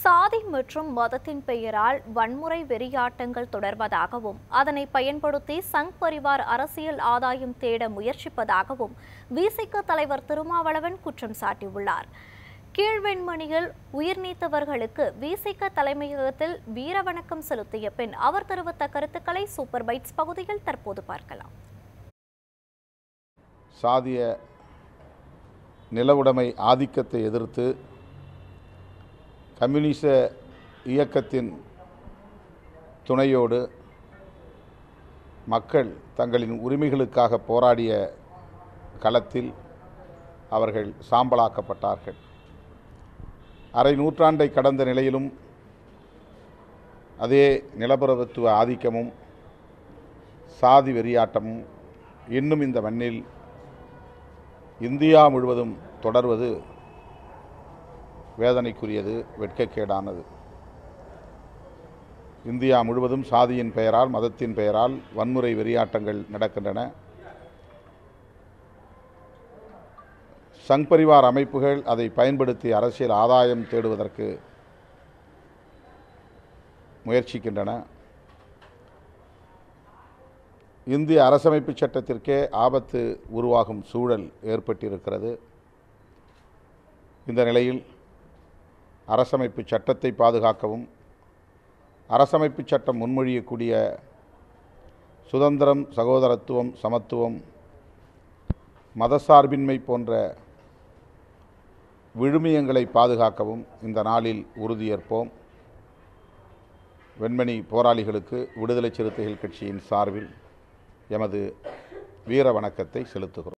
சாதி மற்றும் மதத்தின் பெயரால் வன்முறை வெறியாட்டங்கள் தொடர்வதாகவும் அதனை பயன்படுத்தி சங் பரிவார் அரசியல் ஆதாயம் தேட முயற்சிப்பதாகவும் விசிக தலைவர் திருமாவளவன் குற்றம் சாட்டியுள்ளார் கீழ்வெண்மணியில் உயிர் நீத்தவர்களுக்கு விசிக தலைமையகத்தில் வீரவணக்கம் செலுத்திய பின் அவர் தெரிவித்த கருத்துக்களை சூப்பர் பைட்ஸ் பகுதியில் தற்போது பார்க்கலாம் சாதிய நிலவுடைமை ஆதிக்கத்தை எதிர்த்து கம்யூனிச இயக்கத்தின் துணையோடு மக்கள் தங்களின் உரிமைகளுக்காக போராடிய களத்தில் அவர்கள் சாம்பலாக்கப்பட்டார்கள் அரை நூற்றாண்டை கடந்த நிலையிலும் அதே நிலப்பிரபுத்துவ ஆதிக்கமும் சாதி வெறியாட்டமும் இன்னும் இந்த மண்ணில் இந்தியா முழுவதும் தொடர்வது வேதனைக்குரியது வெட்கக்கேடானது இந்தியா முழுவதும் சாதியின் பெயரால் மதத்தின் பெயரால் வன்முறை வெறியாட்டங்கள் நடக்கின்றன சங் பரிவார் அமைப்புகள் அதை பயன்படுத்தி அரசியல் ஆதாயம் தேடுவதற்கு முயற்சிக்கின்றன இந்திய அரசமைப்பு சட்டத்திற்கே ஆபத்து உருவாகும் சூழல் ஏற்பட்டிருக்கிறது இந்த நிலையில் அரசமைப்பு சட்டத்தை பாதுகாக்கவும் அரசமைப்பு சட்டம் முன்மொழியக்கூடிய சுதந்திரம் சகோதரத்துவம் சமத்துவம் மதசார்பின்மை போன்ற விழுமியங்களை பாதுகாக்கவும் இந்த நாளில் உறுதியேற்போம் வெண்மணி போராளிகளுக்கு விடுதலை சிறுத்தைகள் கட்சியின் சார்பில் எமது வீர வணக்கத்தை செலுத்துகிறோம்